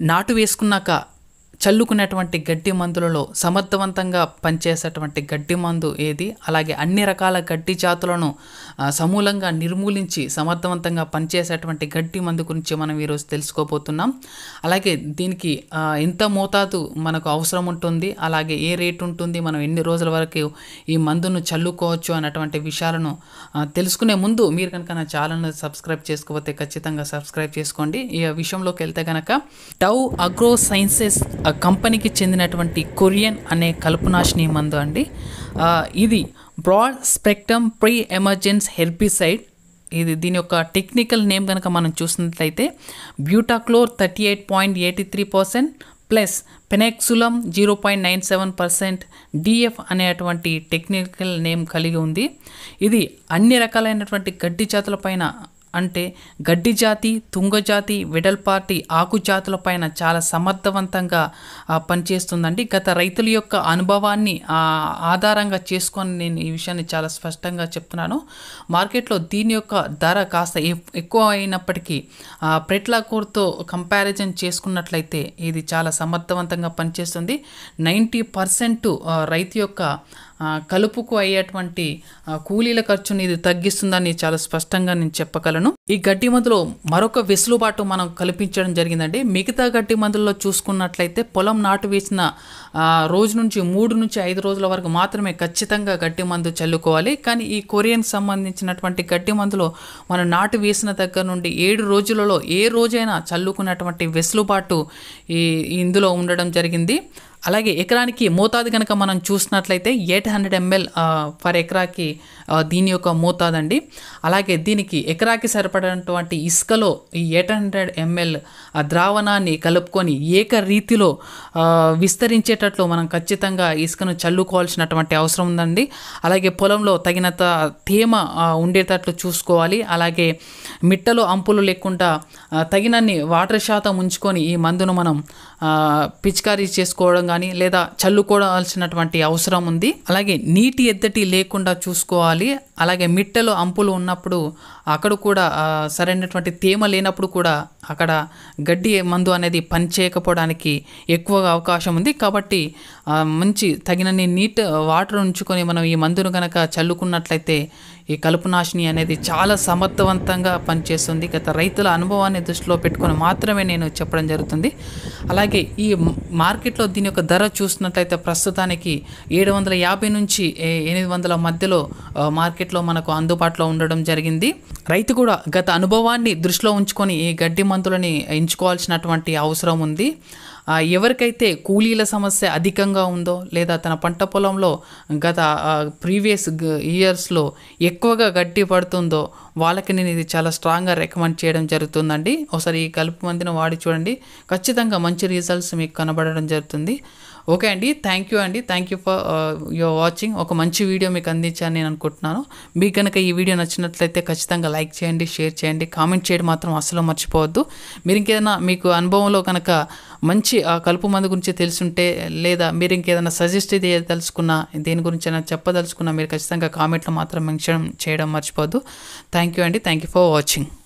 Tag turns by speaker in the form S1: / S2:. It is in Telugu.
S1: నాటు వేసుకున్నాక చల్లుకునేటువంటి గడ్డి మందులలో సమర్థవంతంగా పనిచేసేటువంటి గడ్డి మందు ఏది అలాగే అన్ని రకాల గడ్డి జాతులను ఆ, సమూలంగా నిర్మూలించి సమర్థవంతంగా పనిచేసేటువంటి గడ్డి మందు గురించి మనం ఈరోజు తెలుసుకోబోతున్నాం అలాగే దీనికి ఆ, ఎంత మోతాదు మనకు అవసరం ఉంటుంది అలాగే ఏ రేట్ ఉంటుంది మనం ఎన్ని రోజుల వరకు ఈ మందును చల్లుకోవచ్చు అన్నటువంటి విషయాలను ఆ, తెలుసుకునే ముందు మీరు కనుక నా ఛానల్ని సబ్స్క్రైబ్ చేసుకోకపోతే ఖచ్చితంగా సబ్స్క్రైబ్ చేసుకోండి ఈ విషయంలోకి వెళ్తే కనుక టౌ అగ్రో సైన్సెస్ ఆ కంపెనీకి చెందినటువంటి కొరియన్ అనే కలుపునాశిని మందు అండి ఆ, ఇది broad spectrum pre emergence herbicide ఇది దీని యొక్క టెక్నికల్ నేమ్ కనుక మనం చూసినట్లయితే butachlor thirty eight point eighty three percent plus penoxsulam zero point nine seven percent DF అనేటువంటి టెక్నికల్ నేమ్ కలిగి ఉంది ఇది అన్ని రకాలైనటువంటి గడ్డి జాతులపైన అంటే గడ్డి జాతి తుంగ జాతి వెడల్పాటి ఆకు జాతులపైన చాలా సమర్థవంతంగా ఆ, పనిచేస్తుందండి గత రైతుల యొక్క అనుభవాన్ని ఆ, ఆధారంగా చేసుకొని నేను ఈ విషయాన్ని చాలా స్పష్టంగా చెప్తున్నాను మార్కెట్లో దీని యొక్క ధర కాస్త ఎ- ఎక్కువ అయినప్పటికీ ప్రెట్లాకోర్తో కంపారిజన్ చేసుకున్నట్లయితే ఇది చాలా సమర్థవంతంగా పనిచేస్తుంది నైంటీ పర్సెంట్ రైతు యొక్క ఆ, కలుపుకు అయ్యేటువంటి ఆ, కూలీల ఖర్చుని ఇది తగ్గిస్తుందని చాలా స్పష్టంగా నేను చెప్పగలను ఈ గడ్డి మందులో మరొక వెసులుబాటు మనం కల్పించడం జరిగిందండి మిగతా గడ్డి మందుల్లో చూసుకున్నట్లయితే పొలం నాటు వేసిన ఆ, రోజు నుంచి మూడు నుంచి ఐదు రోజుల వరకు మాత్రమే ఖచ్చితంగా గడ్డి మందు చల్లుకోవాలి కానీ ఈ కొరియన్ సంబంధించినటువంటి గడ్డి మందులో మనం నాటు వేసిన దగ్గర నుండి ఏడు రోజులలో ఏ రోజైనా చల్లుకున్నటువంటి వెసులుబాటు ఈ ఇందులో ఉండడం జరిగింది అలాగే ఎకరానికి మోతాదు కనుక మనం చూసినట్లయితే ఎయిట్ హండ్రెడ్ ఎంఎల్ ఫర్ ఎకరాకి ఆ, దీని యొక్క మోతాదు అండి అలాగే దీనికి ఎకరాకి సరిపడినటువంటి ఇసుకలో ఈ ఎయిట్ హండ్రెడ్ ఎంఎల్ ద్రావణాన్ని కలుపుకొని ఏక రీతిలో ఆ, విస్తరించేటట్లు మనం ఖచ్చితంగా ఇసుకను చల్లుకోవాల్సినటువంటి అవసరం ఉందండి అలాగే పొలంలో తగినంత తేమ ఆ, ఉండేటట్లు చూసుకోవాలి అలాగే మిట్టలు అంపులు లేకుండా ఆ, తగినన్ని వాటర్ శాతం ఉంచుకొని ఈ మందును మనం ఆ, పిచికారీ చేసుకోవడం కానీ లేదా చల్లుకోవాల్సినటువంటి అవసరం ఉంది అలాగే నీటి ఎద్దటి లేకుండా చూసుకోవాలి అలాగే మిట్టలు అంపులు ఉన్నప్పుడు అక్కడ కూడా ఆ, సరైనటువంటి తేమ లేనప్పుడు కూడా అక్కడ గడ్డి మందు అనేది పని చేయకపోవడానికి ఎక్కువగా అవకాశం ఉంది కాబట్టి ఆ, మంచి తగినన్ని నీట్ వాటర్ ఉంచుకొని మనం ఈ మందును కనుక చల్లుకున్నట్లయితే ఈ కలుపునాశిని అనేది చాలా సమర్థవంతంగా పనిచేస్తుంది గత రైతుల అనుభవాన్ని దృష్టిలో పెట్టుకొని మాత్రమే నేను చెప్పడం జరుగుతుంది అలాగే ఈ మ- మార్కెట్లో దీని యొక్క ధర చూసినట్లయితే ప్రస్తుతానికి ఏడు వందల యాభై నుంచి ఏ- ఎనిమిది వందల మధ్యలో ఆ, మార్కెట్లో మనకు అందుబాటులో ఉండడం జరిగింది రైతు కూడా గత అనుభవాన్ని దృష్టిలో ఉంచుకొని ఈ గడ్డి మందులని ఎంచుకోవాల్సినటువంటి అవసరం ఉంది ఆ, ఎవరికైతే కూలీల సమస్య అధికంగా ఉందో లేదా తన పంట పొలంలో గత ప్రీవియస్ ఇయర్స్లో ఎక్కువగా గడ్డి పడుతుందో వాళ్ళకి నేను ఇది చాలా స్ట్రాంగ్గా రికమెండ్ చేయడం జరుగుతుందండి ఒకసారి ఈ కలుపు మందిని వాడి చూడండి ఖచ్చితంగా మంచి రిజల్ట్స్ మీకు కనబడడం జరుగుతుంది ఓకే అండి థ్యాంక్ యూ అండి thank you for your watching ఒక మంచి వీడియో మీకు అందించాను నేను అనుకుంటున్నాను మీకు కనుక ఈ వీడియో నచ్చినట్లయితే ఖచ్చితంగా లైక్ చేయండి షేర్ చేయండి కామెంట్ చేయడం మాత్రం అస్సలు మర్చిపోవద్దు మీరు ఇంకేదైనా మీకు అనుభవంలో కనుక మంచి ఆ, కలుపు మందు గురించి తెలుసుంటే లేదా మీరు ఇంకేదైనా సజెస్ట్ ఇది తెలుసుకున్నా దేని గురించి అయినా చెప్పదలుచుకున్నా మీరు ఖచ్చితంగా కామెంట్లో మాత్రం మెన్షన్ చేయడం మర్చిపోవద్దు థ్యాంక్ యూ అండి థ్యాంక్ యూ ఫర్ వాచింగ్